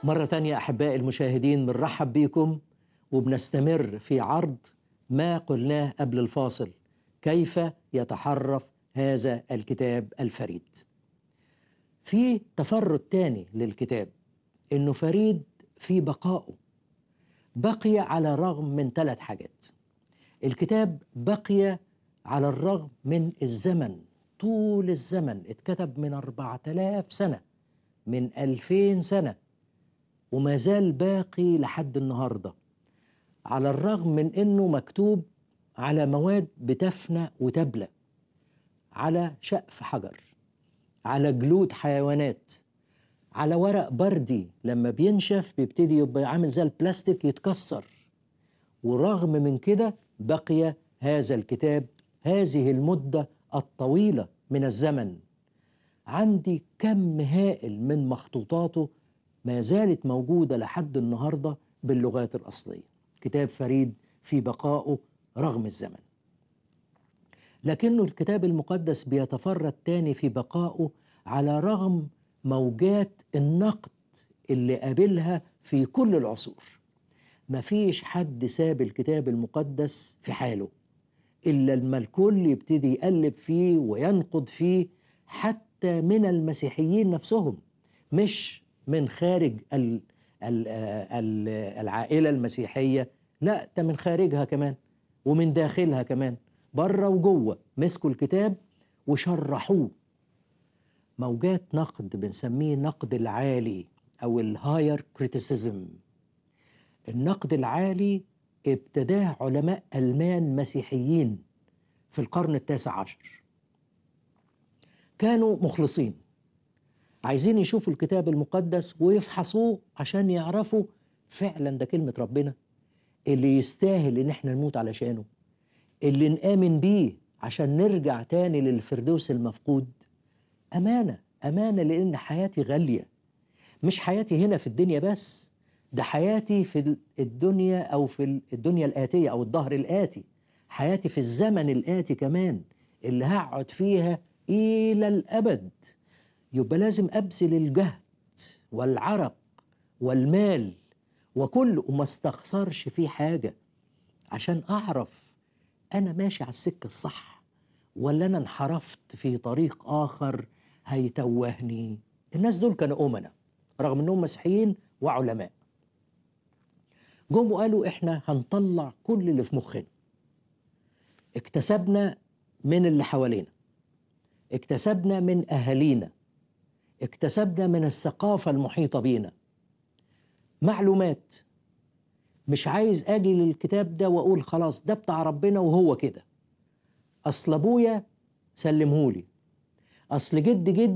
مرة تانية أحبائي المشاهدين بنرحب بيكم وبنستمر في عرض ما قلناه قبل الفاصل كيف يتحرف هذا الكتاب الفريد في تفرد تاني للكتاب انه فريد في بقائه بقي على الرغم من ثلاث حاجات الكتاب بقي على الرغم من الزمن طول الزمن اتكتب من أربعة آلاف سنة من ألفين سنة وما زال باقي لحد النهاردة على الرغم من أنه مكتوب على مواد بتفنى وتبلى على شقف حجر على جلود حيوانات على ورق بردي لما بينشف بيبتدي يبقى عامل زي البلاستيك يتكسر ورغم من كده بقي هذا الكتاب هذه المدة الطويلة من الزمن عندي كم هائل من مخطوطاته ما زالت موجودة لحد النهاردة باللغات الأصلية كتاب فريد في بقائه رغم الزمن لكنه الكتاب المقدس بيتفرد تاني في بقائه على رغم موجات النقد اللي قابلها في كل العصور مفيش حد ساب الكتاب المقدس في حاله إلا لما الكل يبتدي يقلب فيه وينقد فيه حتى من المسيحيين نفسهم مش من خارج ال ال ال العائلة المسيحية لا ده من خارجها كمان ومن داخلها كمان بره وجوه مسكوا الكتاب وشرحوه موجات نقد بنسميه نقد العالي او الهاير كريتيسيزم النقد العالي ابتداه علماء المان مسيحيين في القرن التاسع عشر كانوا مخلصين عايزين يشوفوا الكتاب المقدس ويفحصوه عشان يعرفوا فعلا ده كلمة ربنا اللي يستاهل ان احنا نموت علشانه اللي نآمن بيه عشان نرجع تاني للفردوس المفقود أمانة أمانة لأن حياتي غالية مش حياتي هنا في الدنيا بس ده حياتي في الدنيا أو في الدنيا الآتية أو الظهر الآتي حياتي في الزمن الآتي كمان اللي هقعد فيها إلى الأبد يبقى لازم أبذل الجهد والعرق والمال وكل وما استخسرش فيه حاجة عشان أعرف أنا ماشي على السكة الصح ولا أنا انحرفت في طريق آخر هيتوهني الناس دول كانوا أمنا رغم أنهم مسيحيين وعلماء جم وقالوا إحنا هنطلع كل اللي في مخنا اكتسبنا من اللي حوالينا اكتسبنا من أهالينا اكتسبنا من الثقافة المحيطة بينا معلومات مش عايز اجي للكتاب ده واقول خلاص ده بتاع ربنا وهو كده اصل ابويا سلمهولي اصل جد جد